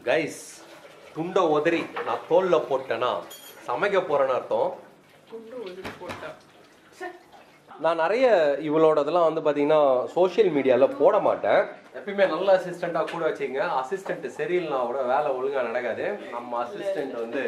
Guys துண்டை உதறி நான் தோல்ல போட்டேன்னா சமைக்க போறேன்னு அர்த்தம் குண்டு ஒதுக்கி போட்டா ச்சே. நான் நிறைய இவளோடதெல்லாம் வந்து பார்த்தீங்கன்னா சோஷியல் மீடியாவில் போட மாட்டேன் எப்பயுமே நல்ல அசிஸ்டண்ட்டாக கூட வச்சுக்கங்க அசிஸ்டன்ட் சரியில்லைனா கூட வேலை ஒழுங்காக நடக்காது நம்ம அசிஸ்டன்ட் வந்து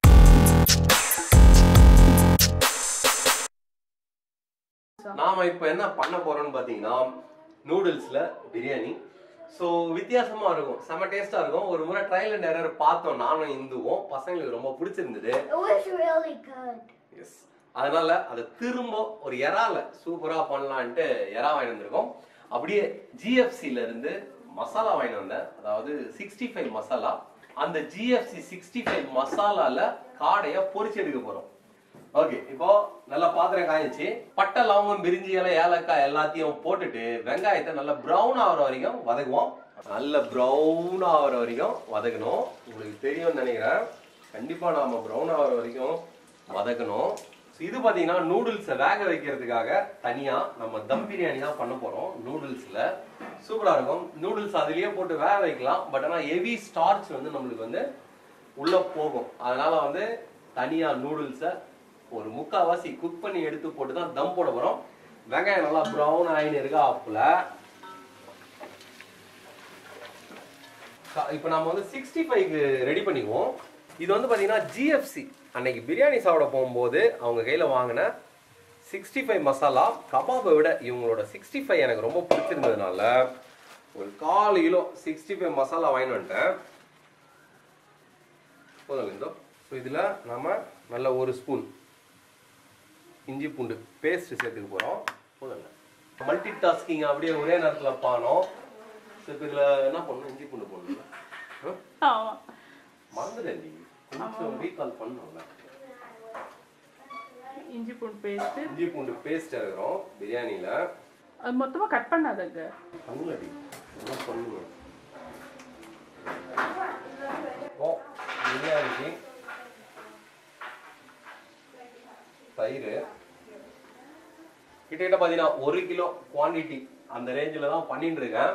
நாம இப்போ என்ன பண்ண போறோம்னு பார்த்தீங்கன்னா நூடுல்ஸில் பிரியாணி ஸோ வித்தியாசமா இருக்கும் செம டேஸ்டா இருக்கும் ஒரு முறை ட்ரையல் அண்ட் எரர் பார்த்தோம் நானும் இந்துவும் பசங்களுக்கு ரொம்ப பிடிச்சிருந்தது It was really good. Yes அதனால அதை திரும்ப ஒரு எறால சூப்பரா பண்ணலான்ட்டு எறா வாங்கி வந்திருக்கோம் அப்படியே ஜிஎஃப்சில இருந்து மசாலா வாங்கி வந்தேன் அதாவது சிக்ஸ்டி ஃபைவ் மசாலா அந்த ஜிஎஃப்சி சிக்ஸ்டி ஃபைவ் மசாலால காடையை பொரிச்சு எடுக்க போறோம் ஓகே இப்போ நல்லா பாத்திரம் காய்ச்சி பட்டை லவங்கம் பிரிஞ்சி இலை ஏலக்காய் எல்லாத்தையும் போட்டுட்டு வெங்காயத்தை நல்லா ப்ரௌன் ஆகுற வரைக்கும் வதக்குவோம் நல்ல ப்ரௌன் ஆகுற வரைக்கும் வதக்கணும் உங்களுக்கு தெரியும்னு நினைக்கிறேன் கண்டிப்பா நாம ப்ரௌன் ஆகுற வரைக்கும் வதக்கணும் So இது பாத்தீங்கன்னா நூடுல்ஸை வேக வைக்கிறதுக்காக தனியா நம்ம தம் பிரியாணி தான் பண்ண போறோம் நூடுல்ஸ்ல சூப்பரா இருக்கும் நூடுல்ஸ் அதுலயே போட்டு வேக வைக்கலாம் பட் ஆனா ஹெவி ஸ்டார்ச் வந்து நம்மளுக்கு வந்து உள்ள போகும் அதனால வந்து தனியா நூடுல்ஸை ஒரு முக்காவாசி குக் பண்ணி எடுத்து போட்டு தான் தம் போட போறோம் வெங்காயம் நல்லா ப்ரௌன் ஆயின்னு இருக்கா அப்புல இப்போ நம்ம வந்து சிக்ஸ்டி ஃபைவ்க்கு ரெடி பண்ணிக்குவோம் இது வந்து பார்த்தீங்கன்னா ஜிஎஃப்சி அன்னைக்கு பிரியாணி சாப்பிட போகும்போது அவங்க கையில் வாங்கின சிக்ஸ்டி ஃபைவ் மசாலா கபாபை விட இவங்களோட சிக்ஸ்டி ஃபைவ் எனக்கு ரொம்ப பிடிச்சிருந்ததுனால ஒரு கால் கிலோ சிக்ஸ்டி ஃபைவ் மசாலா வாங்கிட்டு வந்துட்டேன் போதும் இந்தோ ஸோ இதில் நாம நல்ல ஒரு ஸ்பூன் இஞ்சி பூண்டு பேஸ்ட் சேர்த்துக்க போகிறோம் போதும் மல்டி டாஸ்கிங் அப்படியே ஒரே நேரத்தில் பானோம் ஸோ இப்போ இதில் என்ன பண்ணணும் இஞ்சி பூண்டு போடணும் ஆமா மறந்துட்டேன் நீ கொஞ்சம் ரீகால் பண்ணணும்ல இஞ்சி பூண்டு பேஸ்ட் இஞ்சி பூண்டு பேஸ்ட் இருக்கிறோம் பிரியாணியில் அது மொத்தமா கட் பண்ணாதங்க பண்ணலடி என்ன பண்ணணும் ஓ பிரியாணிக்கு தயிர் கிட்டத்தட்ட பார்த்தீங்கன்னா ஒரு கிலோ குவாண்டிட்டி அந்த ரேஞ்சில் தான் பண்ணிட்டு இருக்கேன்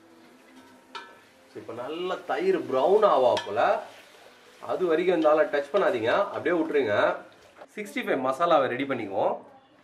இப்போ நல்ல தயிர் ப்ரௌன் ஆவா போல அது வரைக்கும் இருந்தாலும் டச் பண்ணாதீங்க அப்படியே விட்டுருங்க சிக்ஸ்டி ஃபைவ் மசாலாவை ரெடி பண்ணிக்குவோம்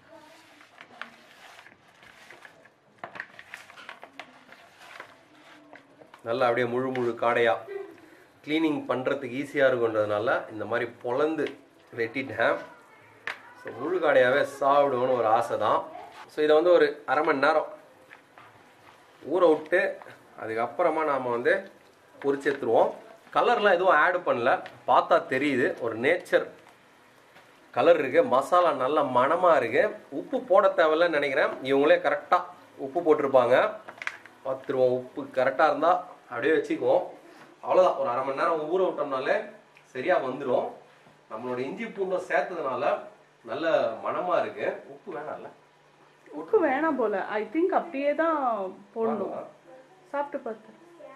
நல்லா அப்படியே முழு முழு காடையா க்ளீனிங் பண்ணுறதுக்கு ஈஸியாக இருக்குன்றதுனால இந்த மாதிரி பொலந்து வெட்டிட்டேன் ஸோ முழு காடையாகவே சாப்பிடுவோன்னு ஒரு ஆசை தான் ஸோ இதை வந்து ஒரு அரை மணி நேரம் ஊற விட்டு அதுக்கப்புறமா நாம் வந்து பொரிச்சு எடுத்துருவோம் கலர்லாம் எதுவும் ஆட் பண்ணல பார்த்தா தெரியுது ஒரு நேச்சர் கலர் இருக்கு மசாலா நல்ல மணமா இருக்கு உப்பு போட தேவையில்லன்னு நினைக்கிறேன் இவங்களே கரெக்டாக உப்பு போட்டிருப்பாங்க பார்த்துருவோம் உப்பு கரெக்டாக இருந்தால் அப்படியே வச்சுக்குவோம் அவ்வளோதான் ஒரு அரை மணி நேரம் ஊற விட்டோம்னாலே சரியாக வந்துடும் நம்மளோட இஞ்சி பூண்டும் சேர்த்ததுனால நல்ல மணமா இருக்கு உப்பு வேணாம்ல உப்பு வேணாம் போல ஐ திங்க் அப்படியே தான் போடணும் வேணாமா? சாப்பிட்டு பார்த்து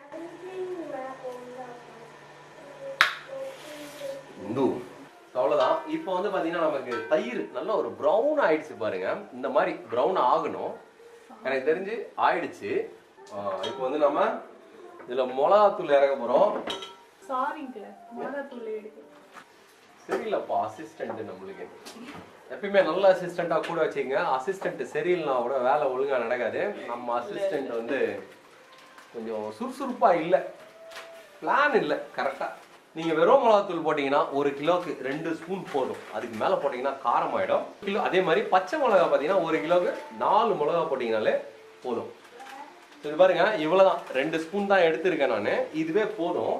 இந்து அவ்வளோதான் இப்போ வந்து பார்த்தீங்கன்னா நமக்கு தயிர் நல்ல ஒரு ப்ரௌன் ஆயிடுச்சு பாருங்க இந்த மாதிரி ப்ரௌன் ஆகணும் எனக்கு தெரிஞ்சு ஆயிடுச்சு ஆஹ் இப்போ வந்து நம்ம இதில் மிளகாத்தூள் இறக்க போகிறோம் சாரிங்க மிளகாத்தூள் எடுக்க சரியில்லப்பா அசிஸ்டன்ட் நம்மளுக்கு எப்பயுமே நல்ல அசிஸ்டண்ட்டாக கூட வச்சுக்கங்க அசிஸ்டன்ட் சரியில்லைனா கூட வேலை ஒழுங்காக நடக்காது நம்ம அசிஸ்டன்ட் வந்து கொஞ்சம் சுறுசுறுப்பாக இல்லை பிளான் இல்லை கரெக்டாக நீங்கள் வெறும் மிளகாத்தூள் போட்டிங்கன்னா ஒரு கிலோவுக்கு ரெண்டு ஸ்பூன் போதும் அதுக்கு மேலே போட்டிங்கன்னா காரம் ஆகிடும் கிலோ அதே மாதிரி பச்சை மிளகா பார்த்தீங்கன்னா ஒரு கிலோவுக்கு நாலு மிளகா போட்டிங்கனாலே போதும் இது பாருங்க இவ்வளவுதான் ரெண்டு ஸ்பூன் தான் எடுத்திருக்கேன் நான் இதுவே போதும்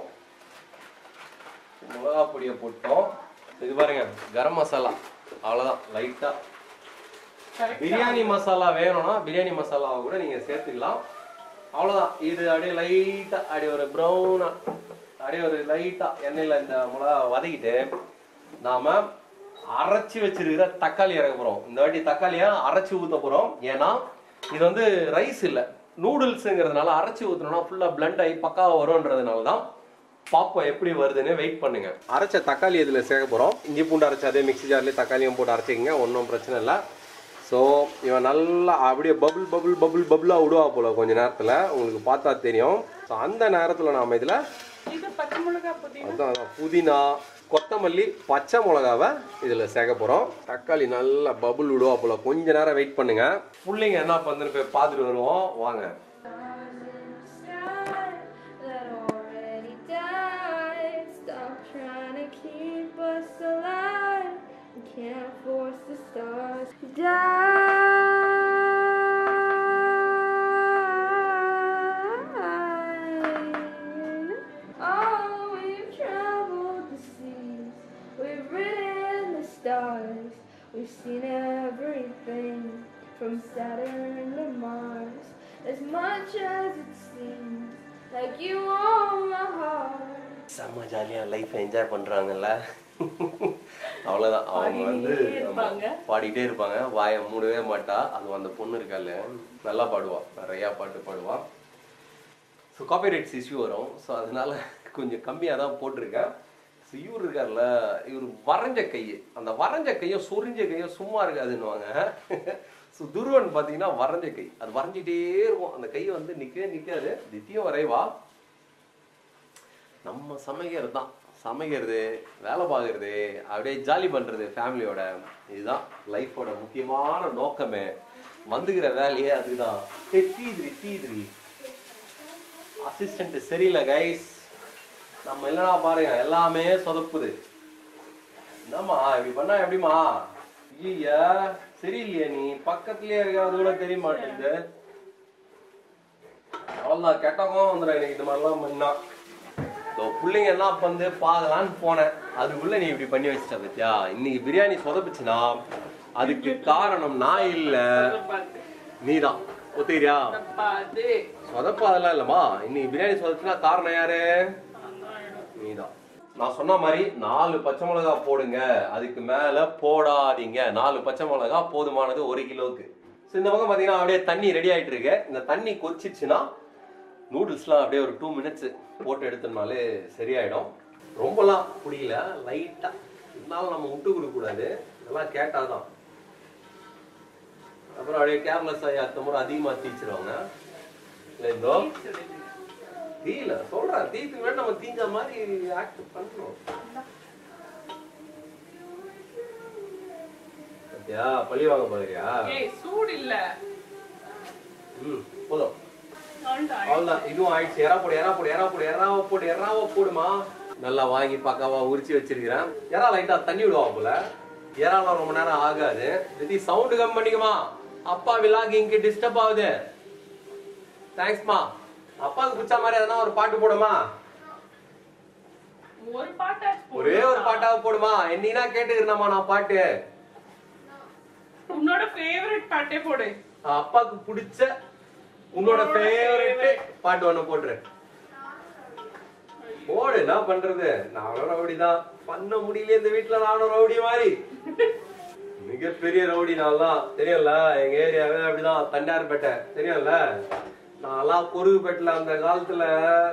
மிளகா பொடியை போட்டோம் இது பாருங்க கரம் மசாலா அவ்வளவுதான் லைட்டா பிரியாணி மசாலா வேணும்னா பிரியாணி மசாலாவை கூட நீங்க சேர்த்துக்கலாம் அவ்வளவுதான் இது அப்படியே லைட்டா அப்படியே ஒரு ப்ரௌனா அப்படியே ஒரு லைட்டா எண்ணெயில இந்த மிளகா வதக்கிட்டு நாம அரைச்சி வச்சிருக்கிற தக்காளி இறக்க போறோம் இந்த வாட்டி தக்காளியை அரைச்சி ஊத்த போறோம் ஏன்னா இது வந்து ரைஸ் இல்ல நூடுல்ஸுங்கிறதுனால அரைச்சி ஊத்தணும்னா ஃபுல்லா பிளண்ட் ஆகி பக்காவா வரும்ன்றதுனால தான் பாப்போம் எப்படி வருதுன்னு வெயிட் பண்ணுங்க அரைச்ச தக்காளி இதில் சேர்க்க போகிறோம் இஞ்சி பூண்டு அரைச்ச அதே மிக்ஸி ஜார்லேயே தக்காளியும் போட்டு அரைச்சிக்கங்க ஒன்றும் பிரச்சனை இல்லை ஸோ இவன் நல்லா அப்படியே பபுள் பபுள் பபுள் பபுளாக விடுவா போல கொஞ்ச நேரத்தில் உங்களுக்கு பார்த்தா தெரியும் ஸோ அந்த நேரத்தில் நாம் இதில் இது பச்சை மிளகா புதினா அதான் அதான் புதினா கொத்தமல்லி பச்சை மிளகாவை இதில் சேர்க்க போகிறோம் தக்காளி நல்லா பபுள் விடுவா போல கொஞ்ச நேரம் வெயிட் பண்ணுங்க பிள்ளைங்க என்ன பண்ணுன்னு போய் பார்த்துட்டு வருவோம் வாங்க that already died. Stop trying to keep us alive. We can't force the stars to die. Oh, we've traveled the seas. We've ridden the stars. We've seen everything from Saturn to Mars. As much as it seems like you own my heart. செம்ம ஜாலியாக life enjoy பண்ணுறாங்கல்ல அவ்வளோதான் அவங்க வந்து பாடிட்டே இருப்பாங்க. ஆமா, பாடிட்டே இருப்பாங்க வாயை மூடவே மாட்டா அது அந்த பொண்ணு இருக்கால நல்லா பாடுவா நிறையா பாட்டு பாடுவா ஸோ காப்பிரைட்ஸ் இஷ்யூ வரும் ஸோ அதனால கொஞ்சம் கம்மியாக தான் போட்டிருக்கேன் ஸோ இவர் இருக்கார்ல இவர் வரைஞ்ச கை அந்த வரைஞ்ச கையும் சொரிஞ்ச கையும் சும்மா இருக்காதுன்னுவாங்க ஸோ துருவன் பார்த்தீங்கன்னா வரைஞ்ச கை அது வரைஞ்சிட்டே இருக்கும் அந்த கை வந்து நிற்கவே நிற்காது நித்தியம் வரைவா நம்ம சமைக்கிறது தான் சமைக்கிறது வேலை பார்க்கறது அப்படியே ஜாலி பண்ணுறது ஃபேமிலியோட இதுதான் லைஃபோட முக்கியமான நோக்கமே வந்துக்கிற வேலையே அதுதான் தீதிரி தீதிரி அசிஸ்டன்ட் சரியில்லை கைஸ் நம்ம இல்லைனா பாருங்க எல்லாமே சொதப்புது என்னம்மா இப்படி பண்ணா எப்படிம்மா இல்லையா சரியில்லையா நீ பக்கத்துலயே இருக்க அது கூட தெரிய மாட்டேங்குது அவ்வளோதான் கெட்டவங்க வந்துடும் எனக்கு இந்த மாதிரிலாம் பண்ணா ஸோ பிள்ளைங்க என்ன வந்து பார்க்கலான்னு போனேன் அதுக்குள்ள நீ இப்படி பண்ணி வச்சிட்ட பத்தியா இன்னைக்கு பிரியாணி சொதப்புச்சுன்னா அதுக்கு காரணம் நான் இல்ல நீதான் ஒத்துக்கிறியா அது சொதப்பு அதெல்லாம் இல்லம்மா இன்னைக்கு பிரியாணி சொதப்புச்சுன்னா காரணம் யாரு நீதான் நான் சொன்ன மாதிரி நாலு பச்சை மிளகா போடுங்க அதுக்கு மேல போடாதீங்க நாலு பச்சை மிளகா போதுமானது ஒரு கிலோவுக்கு ஸோ இந்த பக்கம் பார்த்தீங்கன்னா அப்படியே தண்ணி ரெடி ஆயிட்டு இருக்கு இந்த தண்ணி கொதிச்சிச்சுன்னா நூடுல்ஸ்லாம் அப்படியே ஒரு டூ மினிட்ஸ் போட்டு எடுத்தோம்னாலே சரியாயிடும் ரொம்பலாம் புரியல லைட்டா இருந்தாலும் நம்ம விட்டு கொடுக்க கூடாது இதெல்லாம் கேட்டாதான் அப்புறம் அப்படியே கேர்லெஸ் ஆகி அடுத்த முறை அதிகமா தீச்சிருவாங்க இல்லை இதோ தீல சொல்றேன் தீத்துக்கு வேண்டாம் நம்ம தீஞ்ச மாதிரி ஆக்ட் பண்றோம் பாத்தியா பழி வாங்க போறியா ஏய் சூடு இல்ல ம் போதும் அவ்வளவுதான். அவ்வளவுதான் இதுவும் ஆயிடுச்சு எறா போடு எறா போடு எறா போடு எறாவ போடு எறாவ போடுமா நல்லா வாங்கி பக்காவா உரிச்சு வச்சிருக்கிறேன் எறா லைட்டா தண்ணி விடுவா போல எறாலாம் ரொம்ப நேரம் ஆகாது இது சவுண்ட் கம் பண்ணிக்குமா அப்பா விலாக் இங்க டிஸ்டர்ப் ஆகுது தேங்க்ஸ்மா அப்பாவுக்கு பிடிச்ச மாதிரி எதனா ஒரு பாட்டு போடுமா ஒரு பாட்டாச்சு போடு. ஒரே ஒரு பாட்டாவை போடுமா என்னன்னா கேட்டுக்கிறேன்மா நான் பாட்டு உன்னோட ஃபேவரட் பாட்டே போடு அப்பாவுக்கு பிடிச்ச உன்னோட ஃபேவரட் பாட்டு ஒண்ணு போட்டுரு போடு என்ன பண்றது நானும் ரவுடி தான் பண்ண முடியல இந்த வீட்டுல நானும் ரவுடி மாதிரி மிகப்பெரிய ரவுடி நான்லாம் தெரியும்ல எங்க ஏரியாவே அப்படிதான் தண்டார்பேட்டை தெரியும்ல நான்லாம் குருகுப்பேட்டில் அந்த காலத்துல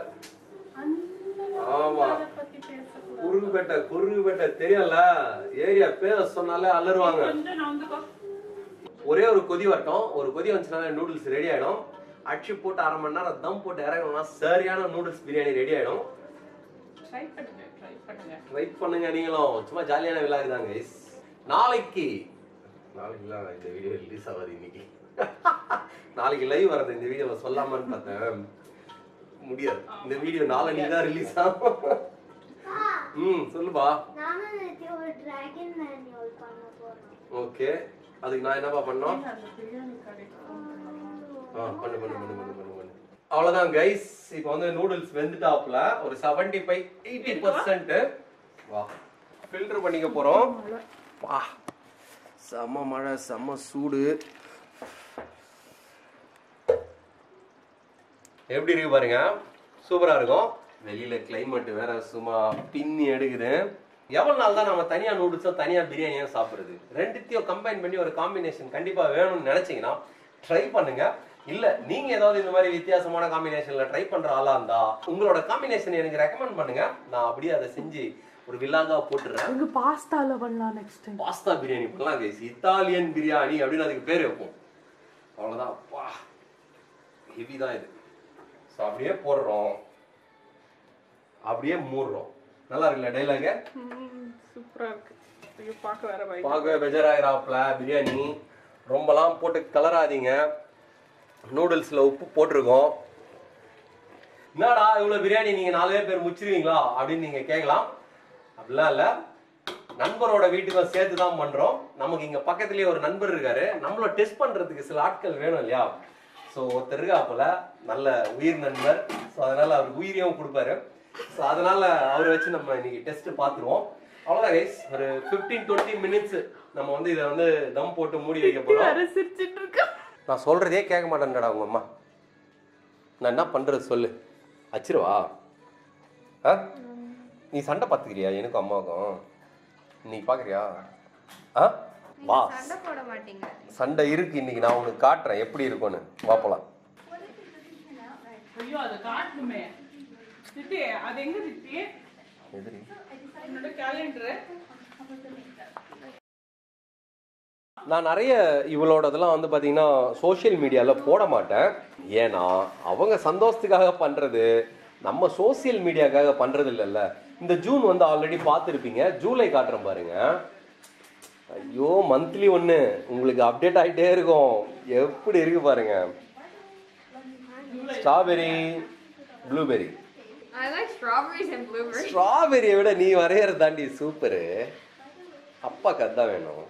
ஆமா பத்தி பேசக்கூடாது. குருகுப்பேட்டை குருகுப்பேட்டை தெரியும்ல ஏரியா பேர சொன்னாலே அலறுவாங்க கொஞ்சம் நவுந்துக்கோ. ஒரே ஒரு கொதி வரட்டும் ஒரு கொதி வந்துச்சுனாலே நூடுல்ஸ் ரெடி ஆயிடும் அடிச்சு போட்டு அரை மணி நேரம் தம் போட்டு இறங்கணும்னா சரியான நூடுல்ஸ் பிரியாணி ரெடி ஆயிடும் Try பண்ணுங்க, try பண்ணுங்க. ட்ரை பண்ணுங்க நீங்களும் சும்மா ஜாலியான விழாக்கு தான் கைஸ் நாளைக்கு நாளைக்கு இல்ல, இந்த வீடியோ ரிலீஸ் ஆகாது இன்னைக்கு நாளைக்கு லைவ் வரது இந்த வீடியோவை சொல்லாமன்னு பார்த்தேன் முடியாது இந்த வீடியோ நாளைக்கு தான் ரிலீஸ் ஆகும் ம் சொல்லுப்பா நானும் நேத்து ஒரு டிராகன் மேனுவல் பண்ண போறோம் ஓகே அதுக்கு நான் என்னப்பா பண்ணோம் இல்ல, அந்த பிரியாணி கடைக்கு phone பண்ணுங்க. ஆ, பண்ணு பண்ணு பண்ணு பண்ணு பண்ணு பண்ணு அவ்வளவுதான் கைஸ் இப்போ வந்து நூடுல்ஸ் வெந்துட்டாப்ல ஒரு 75 ஃபைவ் எயிட்டி பர்சன்ட் வா ஃபில்டர் பண்ணிக்க போறோம் வா செம்ம மழை செம்ம சூடு எப்படி இருக்கு பாருங்க சூப்பரா இருக்கும் வெளியில கிளைமேட் வேற சும்மா பின்னி எடுக்குது எவ்வளவு நாள் தான் நம்ம தனியா நூடுல்ஸும் தனியா பிரியாணியும் சாப்பிடுறது ரெண்டுத்தையும் கம்பைன் பண்ணி ஒரு காம்பினேஷன் கண்டிப்பா வேணும்னு நினைச்சீங்கன்னா ட்ரை பண்ணுங்க இல்ல நீங்க ஏதாவது இந்த மாதிரி வித்தியாசமான காம்பினேஷன்ல ட்ரை பண்ற ஆளா இருந்தா உங்களோட காம்பினேஷன் எனக்கு ரெக்கமெண்ட் பண்ணுங்க நான் அப்படியே அதை செஞ்சு ஒரு வில்லாங்கா போட்டுறேன் இங்க பாஸ்தால பண்ணலாம் நெக்ஸ்ட் டைம் பாஸ்தா பிரியாணி பண்ணலாம் கைஸ் இத்தாலியன் பிரியாணி அப்படின்னு அதுக்கு பேர் வைப்போம் அவ்வளவுதான் வா ஹெவி தான் இது ஸோ அப்படியே போடுறோம் அப்படியே மூடுறோம் நல்லா இருக்குல்ல டைலாக சூப்பரா இருக்கு ஐயோ பார்க்க வேற பயம் பார்க்கவே பெஜராயிராப்ல பிரியாணி ரொம்பலாம் போட்டு கலராதீங்க நூடுல்ஸ்ல உப்பு போட்டிருக்கோம் என்னடா இவ்வளவு பிரியாணி நீங்க நாலே பேர் முச்சிருவீங்களா அப்படின்னு நீங்க கேட்கலாம் அப்படிலாம் இல்ல நண்பரோட வீட்டுக்கும் சேர்த்து தான் பண்றோம் நமக்கு இங்க பக்கத்துலயே ஒரு நண்பர் இருக்காரு நம்மள டெஸ்ட் பண்றதுக்கு சில ஆட்கள் வேணும் இல்லையா ஸோ ஒருத்தர் இருக்கா போல நல்ல உயிர் நண்பர் ஸோ அதனால அவர் உயிரையும் கொடுப்பாரு ஸோ அதனால அவரை வச்சு நம்ம இன்னைக்கு டெஸ்ட் பார்த்துருவோம் அவ்வளோதான் கைஸ் ஒரு ஃபிஃப்டீன் டுவெண்ட்டி மினிட்ஸ் நம்ம வந்து இதை வந்து தம் போட்டு மூடி வைக்க போறோம் வேற சிரிச்சிட்டு இருக்கா நான் சொல்றதே கேட்க மாட்டேன்டா உங்க அம்மா நான் என்ன பண்றது சொல்லு அச்சிருவா ஆ நீ சண்டை பார்த்துக்கிறியா எனக்கும் அம்மாவுக்கும் நீ பார்க்குறியா ஆ வா சண்டை போட மாட்டீங்க சண்டை இருக்கு இன்னைக்கு நான் உனக்கு காட்டுறேன் எப்படி இருக்கும்னு வாப்பலாம் ஐயோ அதை காட்டணுமே திட்டி அது எங்க திட்டி எதிரி என்னோட கேலண்டர் நான் நிறைய இவளோடதெல்லாம் வந்து பார்த்தீங்கன்னா சோஷியல் மீடியாவில் போட மாட்டேன் ஏன்னா அவங்க சந்தோஷத்துக்காக பண்ணுறது நம்ம சோஷியல் மீடியாக்காக பண்ணுறது இல்லைல்ல இந்த ஜூன் வந்து ஆல்ரெடி பார்த்துருப்பீங்க ஜூலை காட்டுறேன் பாருங்க ஐயோ மந்த்லி ஒன்று உங்களுக்கு அப்டேட் ஆகிட்டே இருக்கும் எப்படி இருக்கு பாருங்க strawberry blueberry I like strawberries and blueberries. ஸ்ட்ராபெரியை விட நீ வரையறது தாண்டி சூப்பரு அப்பாக்கு அதான் வேணும்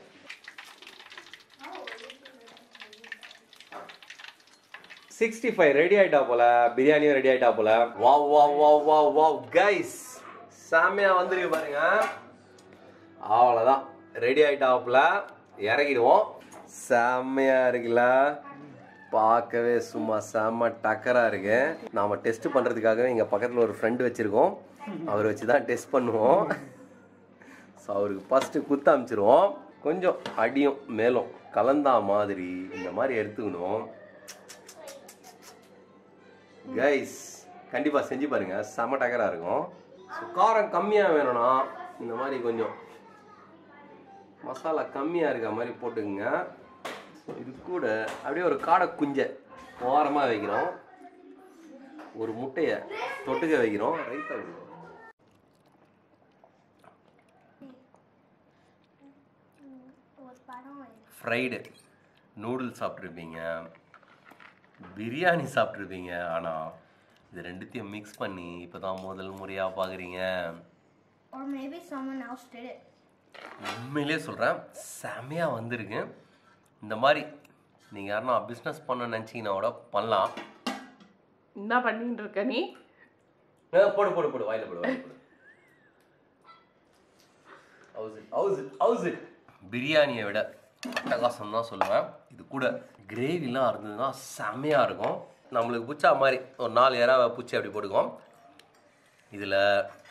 சிக்ஸ்டி ஃபைவ் ரெடி ஆயிட்டா போல பிரியாணியும் ரெடி ஆயிட்டா போல wow wow wow wow wow guys செம்மையா வந்துருக்கு பாருங்க அவ்வளோதான் ரெடி ஆயிட்டாப்புல இறங்கிடுவோம் செம்மையா இருக்குல்ல பார்க்கவே சும்மா செம்ம டக்கரா இருக்கு நாம டெஸ்ட் பண்றதுக்காகவே இங்க பக்கத்துல ஒரு ஃப்ரெண்ட் வச்சிருக்கோம் அவர் வச்சு தான் டெஸ்ட் பண்ணுவோம் ஸோ அவருக்கு ஃபர்ஸ்ட் குத்த அமைச்சிருவோம் கொஞ்சம் அடியும் மேலும் கலந்தா மாதிரி இந்த மாதிரி எடுத்துக்கணும் கைஸ் கண்டிப்பா செஞ்சு பாருங்க செம டக்கரா இருக்கும் So, காரம் கம்மியா வேணும்னா இந்த மாதிரி கொஞ்சம் மசாலா கம்மியா இருக்க மாதிரி போட்டுக்குங்க இது கூட அப்படியே ஒரு காடை குஞ்சை ஓரமா வைக்கிறோம் ஒரு முட்டைய தொட்டுக்க வைக்கிறோம் ரைத்தா வைக்கிறோம் ஒரு படம் ஃப்ரைடு நூடுல்ஸ் சாப்பிட்ருப்பீங்க பிரியாணி சாப்பிட்ருப்பீங்க ஆனால் இது ரெண்டுத்தையும் மிக்ஸ் பண்ணி இப்போ தான் முதல் முறையாக பார்க்குறீங்க or maybe someone else did it உண்மையிலே சொல்கிறேன் செமையாக வந்திருக்கு இந்த மாதிரி நீங்கள் யாருன்னா பிஸ்னஸ் பண்ண நினச்சிங்கன்னா கூட பண்ணலாம் என்ன பண்ணிட்டு இருக்க நீ ஆ, போடு போடு போடு வாயில போடு வாயில போடு how's it how's it how's it பிரியாணியை விட அட்டகாசம் தான் சொல்லுவேன் இது கூட கிரேவிலாம் இருந்ததுன்னா செம்மையாக இருக்கும் நம்மளுக்கு பிடிச்சா மாதிரி ஒரு நாலு இறாவை பிடிச்சி அப்படி போட்டுக்குவோம் இதில்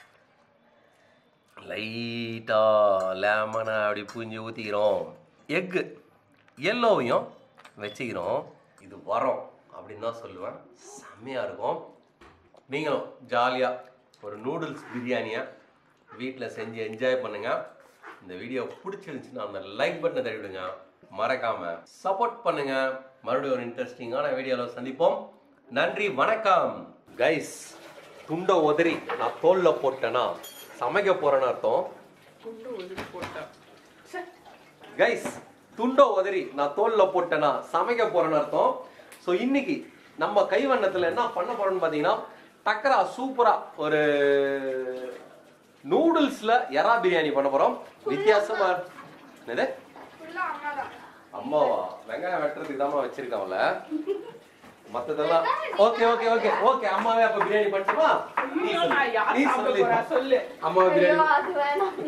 லைட்டாக லெமனை அப்படி புரிஞ்சு ஊற்றிக்கிறோம் எக்கு எல்லோவையும் வச்சுக்கிறோம் இது வரோம் அப்படின்னு தான் சொல்லுவேன் செம்மையாக இருக்கும் நீங்களும் ஜாலியாக ஒரு நூடுல்ஸ் பிரியாணியை வீட்டில் செஞ்சு என்ஜாய் பண்ணுங்க இந்த வீடியோ பிடிச்சிருந்துச்சுன்னா அந்த லைக் பட்டனை தட்டி விடுங்க மறக்காம சப்போர்ட் பண்ணுங்க மறுபடியும் ஒரு இன்ட்ரெஸ்டிங்கான வீடியோவில் சந்திப்போம் நன்றி வணக்கம் கைஸ் துண்டை உதறி நான் தோல்ல போட்டேன்னா சமைக்க போறேன்னு அர்த்தம் குண்டு ஒதுக்கி போட்டா ச்சே. கைஸ் துண்டோ உதறி நான் தோல்ல போட்டேனா சமைக்க போறேன்னு அர்த்தம் ஸோ இன்னைக்கு நம்ம கைவண்ணத்துல என்ன பண்ண போறோம்னு பாத்தீங்கன்னா டக்கரா சூப்பரா ஒரு நூடுல்ஸ்ல எறா பிரியாணி பண்ண போறோம் வித்தியாசமா என்னது அம்மாவா வெங்காயம் வெட்டுறதுக்கு தான் வச்சிருக்காங்கல்ல மத்ததெல்லாம் ஓகே ஓகே ஓகே ஓகே அம்மாவே அப்ப பிரியாணி பண்ணுமா நீ ஐயோ, சொல்லு. நான் யார் நீ சாப்பிட சொல்லு போறா சொல்லு அம்மாவை பிரியாணி அது வேணாம்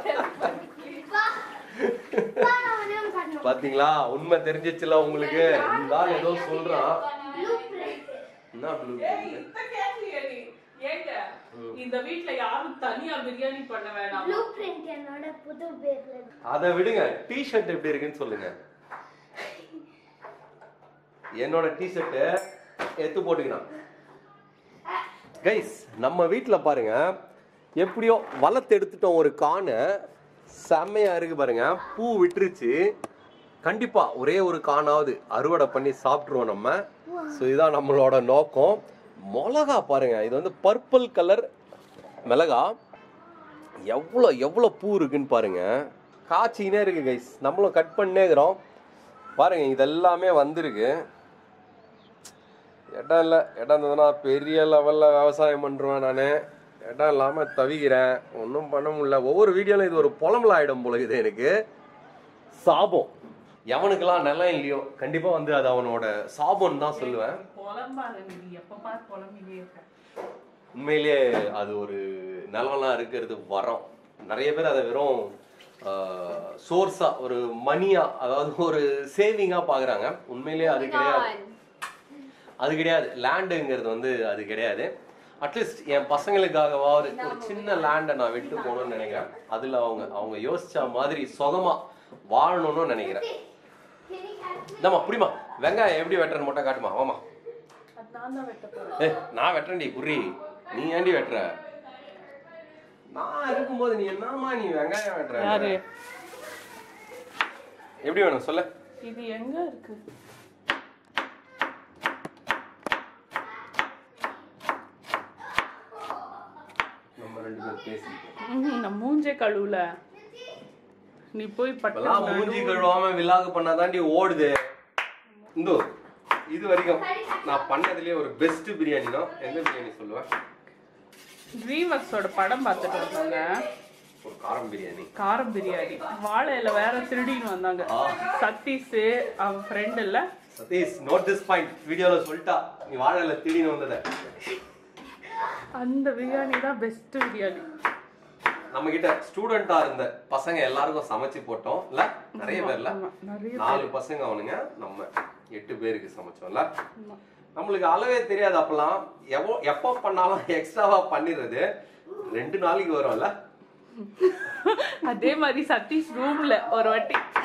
வா நான் ஒண்ணே ஒண்ணு பண்ணணும் பாத்தீங்களா உண்மை தெரிஞ்சிச்சுல உங்களுக்கு இந்த ஆள் ஏதோ சொல்றான் ப்ளூ பிரிண்ட் என்ன ப்ளூ ஏய், இந்த கேள்வியா நீ? ஏங்க இந்த வீட்ல யாரும் தனியா பிரியாணி பண்ண வேணாம் ப்ளூ பிரிண்ட் என்னோட புது பேர்ல அதை விடுங்க டிஷர்ட் எப்படி இருக்குன்னு சொல்லுங்க என்னோட டிஷர்ட் எடுத்து போட்டுக்கிறான் கைஸ் நம்ம வீட்டில் பாருங்க எப்படியோ வளர்த்து எடுத்துட்டோம் ஒரு காணை செம்மையா இருக்கு பாருங்க பூ விட்டுருச்சு கண்டிப்பா ஒரே ஒரு காணாவது அறுவடை பண்ணி சாப்பிட்ருவோம் நம்ம ஸோ இதுதான் நம்மளோட நோக்கம் மிளகா பாருங்க இது வந்து பர்பிள் கலர் மிளகா எவ்வளோ எவ்வளோ பூ இருக்குன்னு பாருங்க காய்ச்சினே இருக்கு கைஸ் நம்மளும் கட் பண்ணே இருக்கிறோம் பாருங்க இதெல்லாமே வந்திருக்கு இடம் இல்லை இடம் இருந்ததுன்னா பெரிய லெவலில் விவசாயம் பண்ணுறேன் நான் இடம் இல்லாமல் தவிக்கிறேன் ஒன்றும் பண்ண முடியல ஒவ்வொரு வீடியோவில் இது ஒரு புலம்புல ஆகிடும் போல இது எனக்கு சாபம் எவனுக்கெல்லாம் நிலம் இல்லையோ கண்டிப்பாக வந்து அது அவனோட சாபம்னு தான் சொல்லுவேன் புலம்பாத நீ எப்ப பாரு புலம்பினே இருக்க உண்மையிலேயே அது ஒரு நிலம்லாம் இருக்கிறது வரம் நிறைய பேர் அதை வெறும் சோர்ஸா ஒரு மணியா அதாவது ஒரு சேவிங்கா பாக்குறாங்க உண்மையிலேயே அது கிடையாது அது கிடையாது லேண்டுங்கிறது வந்து அது கிடையாது அட்லீஸ்ட் என் பசங்களுக்காகவாவது ஒரு சின்ன லேண்டை நான் விட்டு போகணும்னு நினைக்கிறேன் அதுல அவங்க அவங்க யோசிச்ச மாதிரி சுகமா வாழணும்னு நினைக்கிறேன் இந்தாம்மா புரியுமா வெங்காயம் எப்படி வெட்டுறன்னு மட்டும் காட்டுமா ஆமா அது நான் தான் வெட்ட போறேன் ஏ நான் வெட்டுறேன்டி குர்ரி நீ ஏன்டி வெட்டுற நான் இருக்கும்போது நீ என்னமா நீ வெங்காயம் வெட்டுற யாரு எப்படி வேணும் சொல்ல இது எங்க இருக்கு நம்ம ரெண்டு பேரும் பேசிக்கிட்டோம் ம்ஹும், நான் மூஞ்சே கழுவுல நீ போய் இப்பெல்லாம் பட்டு மூஞ்சி கழுவாம விலாகு பண்ணாதாண்டி ஓடுது இந்தோ இது வரைக்கும் நான் பண்ணதுலயே ஒரு பெஸ்ட் பிரியாணி தான் எந்த பிரியாணி சொல்லுவேன் ட்ரீமக்ஸோட படம் பார்த்துட்டு வந்தாங்க ஒரு காரம் பிரியாணி காரம் பிரியாணி வாழையில வேற திருடின்னு வந்தாங்க ஆ. சதீஷ் அவன் ஃப்ரெண்ட் இல்ல சதீஷ் நோட் திஸ் பாயிண்ட் வீடியோல சொல்லிட்டா நீ வாழல திடீர்னு வந்தத அந்த பிரியாணி தான் பெஸ்ட் பிரியாணி நம்ம கிட்ட ஸ்டூடெண்டா இருந்த பசங்க எல்லாருக்கும் சமைச்சு போட்டோம் இல்ல நிறைய பேர்ல ஆமா, நிறைய நாலு பசங்க அவனுங்க நம்ம எட்டு பேருக்கு சமைச்சோம்ல நம்மளுக்கு அளவே தெரியாது அப்பெல்லாம் எவ்வளோ எப்போ பண்ணாலும் எக்ஸ்ட்ராவா பண்ணிடுறது ரெண்டு நாளைக்கு வரும்ல அதே மாதிரி சதீஷ் ரூம்ல ஒரு வாட்டி